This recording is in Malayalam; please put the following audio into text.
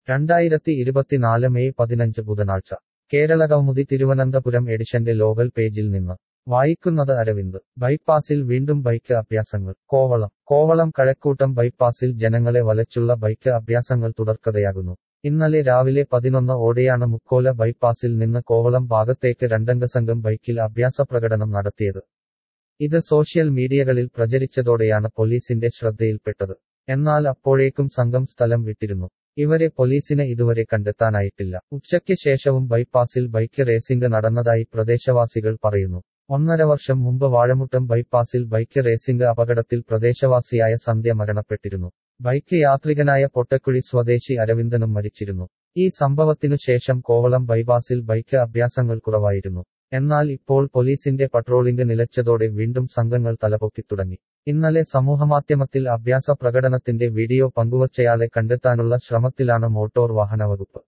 രണ്ടായിരത്തി ഇരുപത്തിനാല് മെയ് പതിനഞ്ച് ബുധനാഴ്ച കേരള കൗമുദി തിരുവനന്തപുരം എഡിഷന്റെ ലോകൽ പേജിൽ നിന്ന് വായിക്കുന്നത് അരവിന്ദ് ബൈപ്പാസിൽ വീണ്ടും ബൈക്ക് അഭ്യാസങ്ങൾ കോവളം കോവളം കഴക്കൂട്ടം ബൈപ്പാസിൽ ജനങ്ങളെ വലച്ചുള്ള ബൈക്ക് അഭ്യാസങ്ങൾ തുടർക്കഥയാകുന്നു ഇന്നലെ രാവിലെ പതിനൊന്ന് ഓടെയാണ് മുക്കോല ബൈപ്പാസിൽ നിന്ന് കോവളം ഭാഗത്തേക്ക് രണ്ടംഗ സംഘം ബൈക്കിൽ അഭ്യാസ പ്രകടനം നടത്തിയത് ഇത് സോഷ്യൽ മീഡിയകളിൽ പ്രചരിച്ചതോടെയാണ് പോലീസിന്റെ ശ്രദ്ധയിൽപ്പെട്ടത് എന്നാൽ അപ്പോഴേക്കും സംഘം സ്ഥലം വിട്ടിരുന്നു ഇവരെ പോലീസിന് ഇതുവരെ കണ്ടെത്താനായിട്ടില്ല ഉച്ചയ്ക്ക് ശേഷവും ബൈപ്പാസിൽ ബൈക്ക് റേസിംഗ് നടന്നതായി പ്രദേശവാസികൾ പറയുന്നു ഒന്നര വർഷം മുമ്പ് വാഴമുട്ടം ബൈപ്പാസിൽ ബൈക്ക് റേസിംഗ് അപകടത്തിൽ പ്രദേശവാസിയായ സന്ധ്യ മരണപ്പെട്ടിരുന്നു ബൈക്ക് യാത്രികനായ പൊട്ടക്കുഴി സ്വദേശി അരവിന്ദനും മരിച്ചിരുന്നു ഈ സംഭവത്തിനു ശേഷം കോവളം ബൈപ്പാസിൽ ബൈക്ക് അഭ്യാസങ്ങൾ കുറവായിരുന്നു എന്നാൽ ഇപ്പോൾ പോലീസിന്റെ പട്രോളിംഗ് നിലച്ചതോടെ വീണ്ടും സംഘങ്ങൾ തലപൊക്കി തുടങ്ങി ഇന്നലെ സമൂഹമാധ്യമത്തിൽ അഭ്യാസ പ്രകടനത്തിന്റെ വീഡിയോ പങ്കുവച്ചയാളെ കണ്ടെത്താനുള്ള ശ്രമത്തിലാണ് മോട്ടോർ വാഹന വകുപ്പ്